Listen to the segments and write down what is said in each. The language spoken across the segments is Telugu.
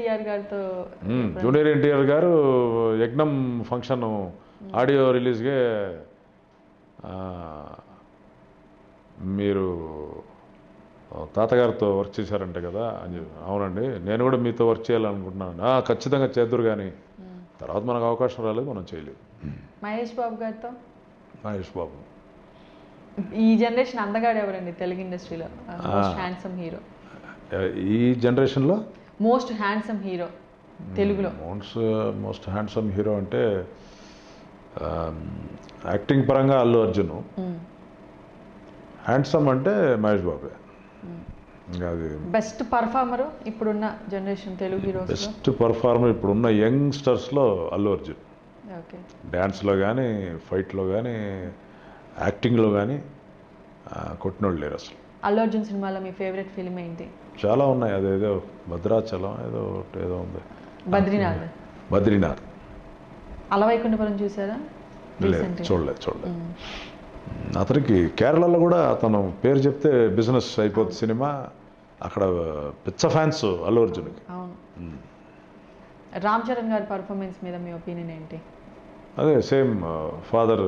ఎన్టీఆర్ గారితో మ్మ్. జూనియర్ ఎన్టీఆర్ గారు యజ్ఞం ఫంక్షన్ ఆడియో రిలీజ్గా ఆ, మీరు తాతగారితో వర్క్ చేశారంట కదా అని చెప్పి, అవునండి నేను కూడా మీతో వర్క్ చేయాలనుకుంటున్నాను "ఆ, ఖచ్చితంగా చేద్దరు కానీ తర్వాత మనకు అవకాశం రాలేదు మనం చేయలేదు మహేష్ బాబు గారితో మహేష్ బాబు ఈ జనరేషన్ అందగాడు ఎవరండి తెలుగు ఇండస్ట్రీలో మోస్ట్ హ్యాండ్సమ్ హీరో ఈ జనరేషన్లో మోస్ట్ హ్యాండ్సమ్ హీరో తెలుగులో మోస్ట్ మోస్ట్ హ్యాండ్సమ్ హీరో అంటే యాక్టింగ్ పరంగా అల్లు అర్జున్ హ్యాండ్సమ్ అంటే మహేష్ బాబే ఇంకా అది బెస్ట్ పర్ఫార్మర్ ఇప్పుడున్న generation Telugu heroes best performer ఇప్పుడున్న యంగ్స్టర్స్లో అల్లు అర్జున్ ఓకే డ్యాన్స్లో కానీ ఫైట్లో కానీ యాక్టింగ్లో కానీ కొట్టినోళ్ళు లేరు అసలు అల్లు అర్జున్ సినిమాలో మీ ఫేవరెట్ ఫిల్మ్ ఏంటి చాలా ఉన్నాయి అదేదో భద్రాచలం ఏదో ఒకటి ఏదో ఉంది బద్రీనాథ్ బద్రీనాథ్ అలవైకుంఠపురం చూసారా లేదు Recent గా. చూడలేదు చూడలేదు అతనికి కేరళలో కూడా అతను పేరు చెప్తే బిజినెస్ అయిపోతుంది సినిమా అక్కడ పిచ్చ ఫ్యాన్స్ అల్లు అర్జున్కి అవును రామ్ చరణ్ గారి పర్ఫార్మెన్స్ మీద మీ ఒపీనియన్ ఏంటి అదే సేమ్ ఫాదర్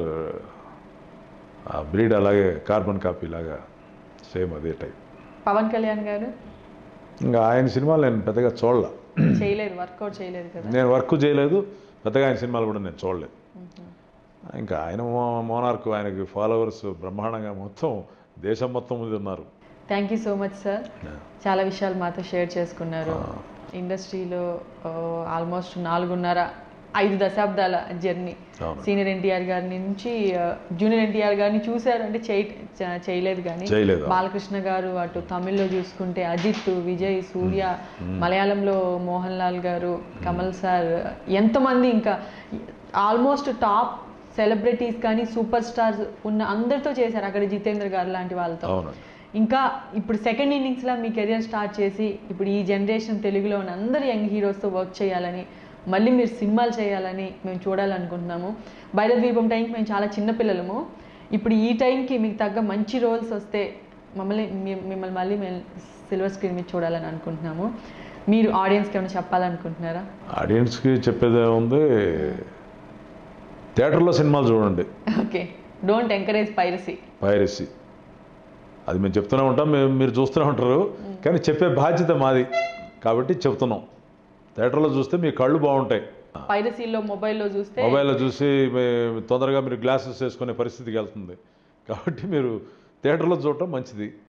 బ్రీడ్ అలాగే కార్బన్ కాపీ లాగా సేమ్ అదే టైప్ పవన్ కళ్యాణ్ గారు ఇంకా ఆయన సినిమాలు నేను పెద్దగా చూడలే చేయలేదు వర్కౌట్ చేయలేదు కదా నేను వర్క్ చేయలేదు పెద్దగా ఆయన సినిమాలు కూడా నేను చూడలేదు ఇంకా ఆయన మో- మోనార్క్ ఆయనకి ఫాలోవర్స్ బ్రహ్మాండంగా మొత్తం దేశం మొత్తం మీద ఉన్నారు thank you so much sir చాలా విషయాలు మాతో షేర్ చేసుకున్నారు ఇండస్ట్రీలో ఆల్మోస్ట్ నాలుగున్నర ఐదు దశాబ్దాల జర్నీ అవును. సీనియర్ ఎన్టీఆర్ గారి నుంచి జూనియర్ ఎన్టీఆర్ గారిని చూశారు అంటే చేయ చ- చేయలేదు కానీ చేయలేదు. బాలకృష్ణ గారు అటు తమిళ్లో చూసుకుంటే అజిత్ విజయ్ సూర్య మలయాళంలో మోహన్ లాల్ గారు కమల్ సార్ ఎంతమంది ఇంకా ఆల్మోస్ట్ టాప్ సెలబ్రిటీస్ కానీ సూపర్ స్టార్స్ ఉన్న అందరితో చేశారు అక్కడ జితేంద్ర గారు లాంటి వాళ్ళతో అవునండి ఇంకా ఇప్పుడు సెకండ్ ఇన్నింగ్స్లో మీ కెరియర్ స్టార్ట్ చేసి ఇప్పుడు ఈ జనరేషన్ తెలుగులో ఉన్న అందరు యంగ్ హీరోస్తో వర్క్ చేయాలని మళ్ళీ మీరు సినిమాలు చేయాలని మేము చూడాలనుకుంటున్నాము బయట ద్వీపం టైంకి మేము చాలా చిన్న పిల్లలము ఇప్పుడు ఈ టైంకి మీకు తగ్గ మంచి రోల్స్ వస్తే మమ్మల్ని మీ- మిమ్మల్ని మళ్ళీ మేము సిల్వర్ స్క్రీన్ మీద చూడాలని అనుకుంటున్నాము మీరు ఆడియన్స్కి ఏమైనా చెప్పాలనుకుంటున్నారా ఆడియన్స్కి చెప్పేదే ఉంది థియేటర్లో సినిమాలు చూడండి okay don't encourage piracy piracy అది మేము చెప్తూనే ఉంటాం మేము మీరు చూస్తూనే ఉంటారు కానీ చెప్పే బాధ్యత మాది కాబట్టి చెప్తున్నాం థియేటర్లో చూస్తే మీ కళ్ళు బాగుంటాయి పైరసీలో మొబైల్లో చూస్తే మొబైల్లో చూసి మీ- తొందరగా మీరు గ్లాసెస్ వేసుకునే పరిస్థితికి వెళ్తుంది కాబట్టి మీరు థియేటర్లో చూడటం మంచిది